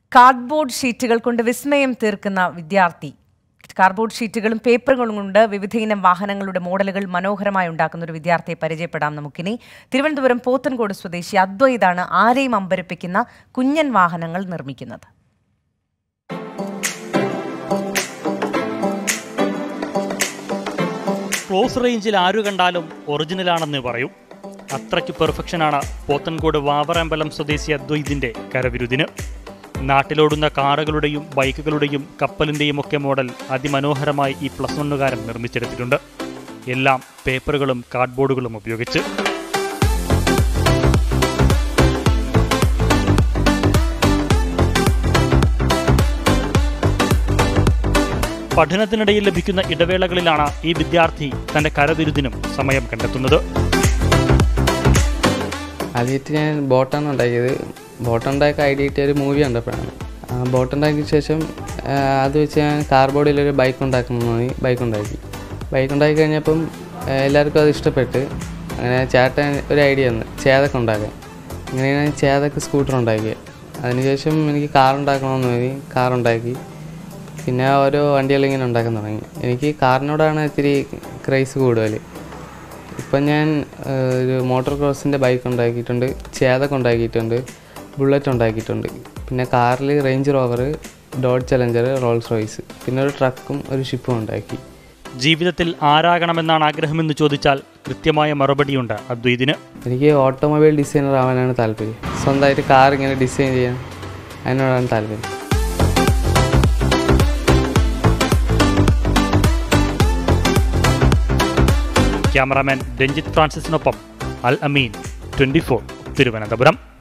cardboard ഷീറ്റുകൾ കൊണ്ട് വിസ്മയം തീർക്കുന്ന വിദ്യാർത്ഥി കാർഡ്ബോർഡ് ഷീറ്റുകളും പേപ്പറുകളും കൊണ്ട് വിവിധയിനം വാഹനങ്ങളുടെ മോഡലുകൾ മനോഹരമായി ഉണ്ടാക്കുന്ന ഒരു വിദ്യാർത്ഥിയെ പരിചയപ്പെടാം നമുക്കിനി തിരുവനന്തപുരം പോത്തൻകോട് സ്വദേശി അദ്വൈതാണ് ആരെയും അമ്പരപ്പിക്കുന്ന കുഞ്ഞൻ വാഹനങ്ങൾ നിർമ്മിക്കുന്നത് ക്ലോസ് റേഞ്ചിൽ ആരു കണ്ടാലും ഒറിജിനലാണെന്ന് പറയും അത്രയ്ക്ക് പെർഫെക്ഷനാണ് പോത്തൻകോട് വാവറമ്പലം സ്വദേശി അദ്വൈതിന്റെ കരവിരുതിന് നാട്ടിലോടുന്ന കാറുകളുടെയും ബൈക്കുകളുടെയും കപ്പലിന്റെയും ഒക്കെ മോഡൽ അതിമനോഹരമായി ഈ പ്ലസ് വണ്ണുകാരൻ നിർമ്മിച്ചെടുത്തിട്ടുണ്ട് എല്ലാം പേപ്പറുകളും കാർഡ്ബോർഡുകളും ഉപയോഗിച്ച് പഠനത്തിനിടയിൽ ലഭിക്കുന്ന ഇടവേളകളിലാണ് ഈ വിദ്യാർത്ഥി തന്റെ കരവിരുതിനും സമയം കണ്ടെത്തുന്നത് ആദ്യമായിട്ട് ഞാൻ ബോട്ടാണ് ഉണ്ടാക്കിയത് ബോട്ട് ഉണ്ടാക്കിയ ഐഡിയ കിട്ടിയ ഒരു മൂവി കണ്ടപ്പോഴാണ് ആ, ബോട്ട് ഉണ്ടാക്കിയ ശേഷം ആ, അത് വെച്ച് ഞാൻ കാർബോർഡിലൊരു ബൈക്ക് ഉണ്ടാക്കണം എന്ന് തോന്നി ബൈക്ക് ഉണ്ടാക്കി ബൈക്ക് ഉണ്ടാക്കി കഴിഞ്ഞപ്പം ആ, എല്ലാവർക്കും അത് ഇഷ്ടപ്പെട്ട് അങ്ങനെ ചേട്ടൻ ഒരു ഐഡിയ തന്നു ചേതക്ക് ഉണ്ടാക്കാൻ അങ്ങനെ ഞാൻ ചേതക്ക് സ്കൂട്ടർ ഉണ്ടാക്കിയത് അതിനുശേഷം എനിക്ക് കാർ ഉണ്ടാക്കണമെന്ന് തോന്നി കാർ ഉണ്ടാക്കി പിന്നെ ഓരോ വണ്ടികൾ ഇങ്ങനെ ഉണ്ടാക്കാൻ തുടങ്ങി എനിക്ക് കാറിനോടാണ് ഇത്തിരി ക്രൈസ് കൂടുതൽ ഇപ്പം ഞാൻ ആ, ഒരു മോട്ടോർ ക്രോസിൻ്റെ ബൈക്ക് ഉണ്ടാക്കിയിട്ടുണ്ട് ചേതക്ക് ഉണ്ടാക്കിയിട്ടുണ്ട് ബുള്ളറ്റ് ഉണ്ടാക്കിയിട്ടുണ്ട് പിന്നെ കാറിൽ Range Rover Dodge Challenger Rolls Royce പിന്നെ ഒരു ട്രക്കും ഒരു ഷിപ്പും ഉണ്ടാക്കി ജീവിതത്തിൽ ആരാകണമെന്നാണ് ആഗ്രഹമെന്ന് ചോദിച്ചാൽ കൃത്യമായ മറുപടിയുണ്ട് അദ്വൈതിന് എനിക്ക് ഓട്ടോമൊബൈൽ ഡിസൈനർ ആവാനാണ് താല്പര്യം സ്വന്തമായിട്ട് കാർ ഇങ്ങനെ ഡിസൈൻ ചെയ്യാൻ അതിനോടാണ് താല്പര്യം ക്യാമറാമാൻ രഞ്ജിത്ത് ഫ്രാൻസിസിനൊപ്പം അൽ അമീൻ ട്വന്റി തിരുവനന്തപുരം